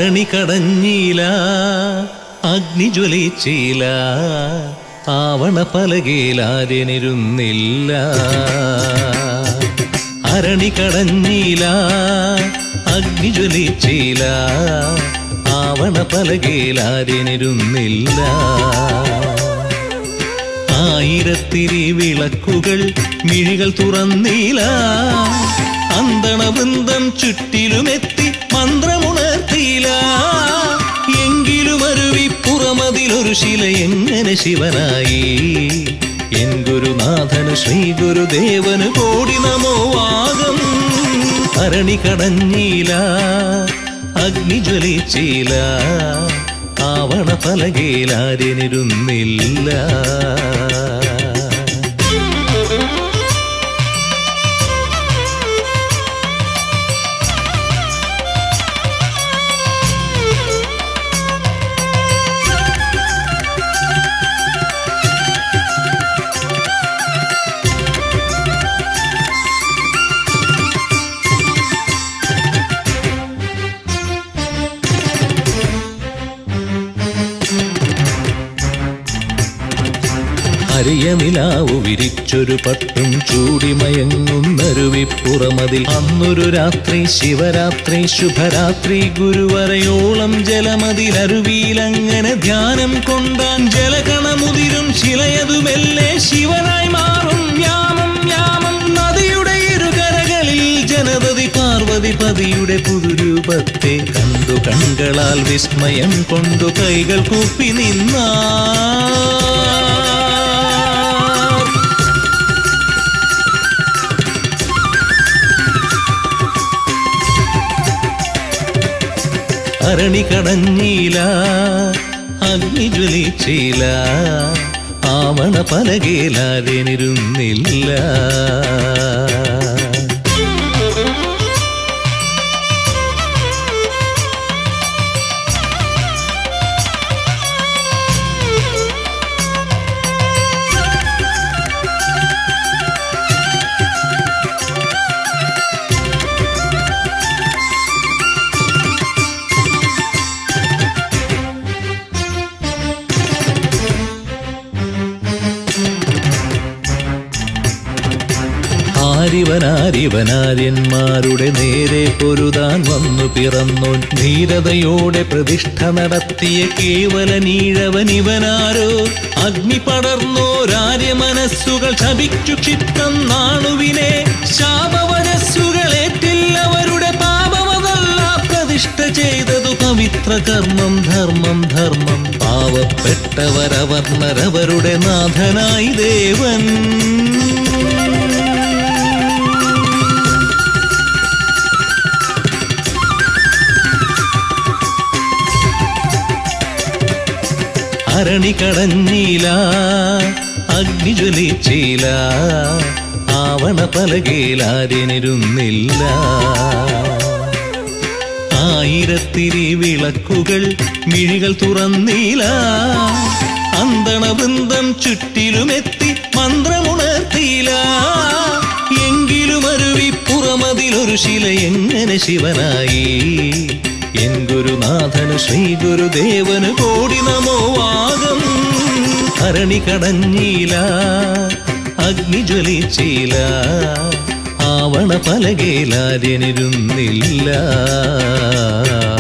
അരണി കടഞ്ഞീല അഗ്നി ജ്വലിച്ചീല ആവണ പലകയിലാര്യനിരുന്നില്ല അരണി കടഞ്ഞീല അഗ്നി ജ്വലിച്ചീല ആവണ പലകയിലാര്യനിരുന്നില്ല ആയിരത്തിരി വിളക്കുകൾ മിഴികൾ തുറന്നീല അന്തണവൃന്ദം ചുറ്റിലുമെത്തി മന്ത്രമുണർത്തിയില്ല എങ്കിലും അരുവി പുറമതിലൊരു ശില എങ്ങനെ ശിവനായി എൻ ഗുരുനാഥന് ശ്രീ ഗുരുദേവന് കോടി നമോ ആകം അരണി കടഞ്ഞീല അഗ്നി ജ്വലിച്ചീല ആവണ പലകയിലാര്യനിരുന്നില്ല അരിയനിലാവു വിരിച്ചൊരു പട്ടും ചൂടിമയങ്ങുന്നരുവിപ്പുറമതിൽ അന്നൊരു രാത്രി ശിവരാത്രി ശുഭരാത്രി ഗുരുവരയോളം ജലമതിലരുവിയിലങ്ങനെ ധ്യാനം കൊണ്ടാൻ ജലകണമുതിരും ശിലയതുമെല്ലെ ശിവനായി മാറും യാമം യാമം നദിയുടെ ഇരുകരകളിൽ ജനതതി പാർവതി പതിയുടെ പുതുരൂപത്തെ കണ്ടു കൺകളാൽ വിസ്മയം കൊണ്ടു കൈകൾ കൂപ്പി നിന്നാ അരണി കടഞ്ഞീല അഗ്നി ജ്വലിച്ചീല ആവണ പലകയിലാര്യനിരുന്നില്ല ആരിവനാരിവനാര്യന്മാരുടെ നേരെ പൊരുതാൻ വന്നു പിറന്നോൻ ധീരതയോടെ പ്രതിഷ്ഠ നടത്തിയ കേവല നീഴവൻ ഇവനാരോ അഗ്നി പടർന്നോരാര്യ മനസ്സുകൾ ശപിച്ചു ക്ഷിപ്തം നാണുവിനെ ശാപവനസ്സുകളേറ്റില്ലവരുടെ പാപമതല്ല പ്രതിഷ്ഠ ചെയ്തതു പവിത്ര കർമ്മം ധർമ്മം ധർമ്മം പാവപ്പെട്ടവരവർണരവരുടെ നാഥനായി ദേവൻ അരണി കടഞ്ഞീല അഗ്നി ജ്വലിച്ചീല ആവണ പലകയിലാര്യനിരുന്നില്ല ആയിരത്തിരി വിളക്കുകൾ മിഴികൾ തുറന്നീല അന്തണവൃന്ദം ചുറ്റിലുമെത്തി മന്ത്രമുണർത്തിയില്ല എങ്കിലും അരുവി പുറമതിലൊരു ശില എങ്ങനെ ശിവനായി എൻ ഗുരുനാഥന് ശ്രീ ഗുരുദേവന് കോടി നമോ ആകം അരണി കടഞ്ഞീല അഗ്നി ജ്വലിച്ചീല ആവണ പലകയിലാര്യനിരുന്നില്ല